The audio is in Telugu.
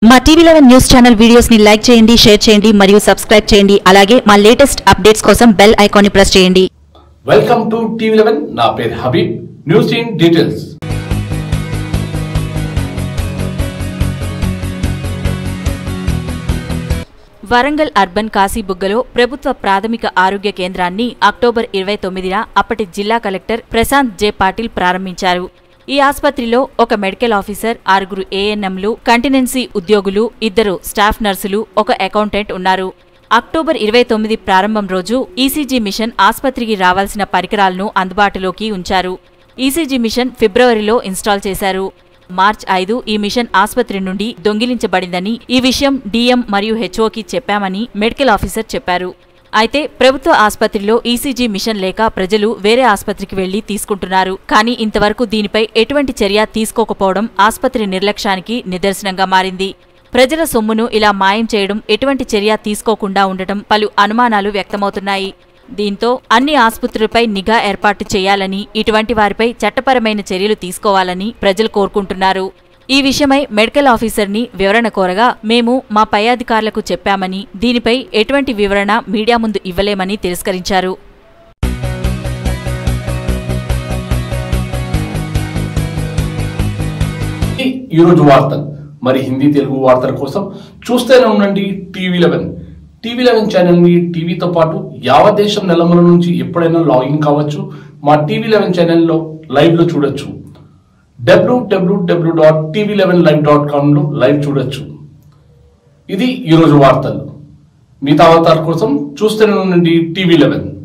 మా TV eleven news channel videos ని లైక్ చేయండి షేర్ చేయండి మరియు సబ్స్క్రైబ్ చేయండి అలాగే మా లేటెస్ట్ అప్డేట్స్ కోసం బెల్ ఐకాన్ ని ప్రెస్ చేయండి వెల్కమ్ టు టీవీ లెవెన్ నా పేరు Habib news in details Warangal urban కాశీబుగ్గలో ప్రభుత్వ ప్రాథమిక ఆరోగ్య కేంద్రాన్ని అక్టోబర్ ఇరవై తొమ్మిదిన అప్పటి జిల్లా కలెక్టర్ ప్రశాంత్ జె పాటిల్ ప్రారంభించారు ఈ ఆసుపత్రిలో ఒక మెడికల్ ఆఫీసర్ ఆరుగురు ఏఎన్ఎంలు కంటినెన్సీ ఉద్యోగులు ఇద్దరు స్టాఫ్ నర్సులు ఒక అకౌంటెంట్ ఉన్నారు అక్టోబర్ ఇరవై తొమ్మిది ప్రారంభం రోజు ఈసీజీ మిషన్ ఆసుపత్రికి రావాల్సిన పరికరాలను అందుబాటులోకి ఉంచారు ఈసీజీ మిషన్ ఫిబ్రవరిలో ఇన్స్టాల్ చేశారు మార్చ్ ఐదు ఈ మిషన్ ఆసుపత్రి నుండి దొంగిలించబడిందని ఈ విషయం డీఎం మరియు హెచ్ఓకి చెప్పామని మెడికల్ ఆఫీసర్ చెప్పారు అయితే ప్రభుత్వ ఆసుపత్రిలో ఈసీజీ మిషన్ లేక ప్రజలు వేరే ఆసుపత్రికి వెళ్లి తీసుకుంటున్నారు కానీ ఇంతవరకు దీనిపై ఎటువంటి చర్య తీసుకోకపోవడం ఆసుపత్రి నిర్లక్ష్యానికి నిదర్శనంగా మారింది ప్రజల సొమ్మును ఇలా మాయం చేయడం ఎటువంటి చర్య తీసుకోకుండా ఉండటం పలు అనుమానాలు వ్యక్తమవుతున్నాయి దీంతో అన్ని ఆసుపత్రులపై నిఘా ఏర్పాటు చేయాలని ఇటువంటి వారిపై చట్టపరమైన చర్యలు తీసుకోవాలని ప్రజలు కోరుకుంటున్నారు ఈ విషయమై మెడికల్ ఆఫీసర్ని వివరణ కోరగా మేము మా పై అధికారులకు చెప్పామని దీనిపై ఎటువంటి వివరణ మీడియా ముందు ఇవ్వలేమని తిరస్కరించారు ఈ ఈరోజు వార్తలు మరి హిందీ తెలుగు వార్తల కోసం చూస్తూనే ఉండండి TV eleven TV eleven channel ని టీవీతో పాటు యావత్ దేశం నెలమల నుంచి ఎప్పుడైనా లాగిన్ కావచ్చు మా టీవీ లెవెన్ ఛానల్లో లైవ్ లో చూడొచ్చు WWW dot TV eleven live dot com లో లైవ్ చూడొచ్చు ఇది ఈరోజు వార్తలు మిగతా అవతార కోసం చూస్తూనే ఉండండి టీవీ లెవెన్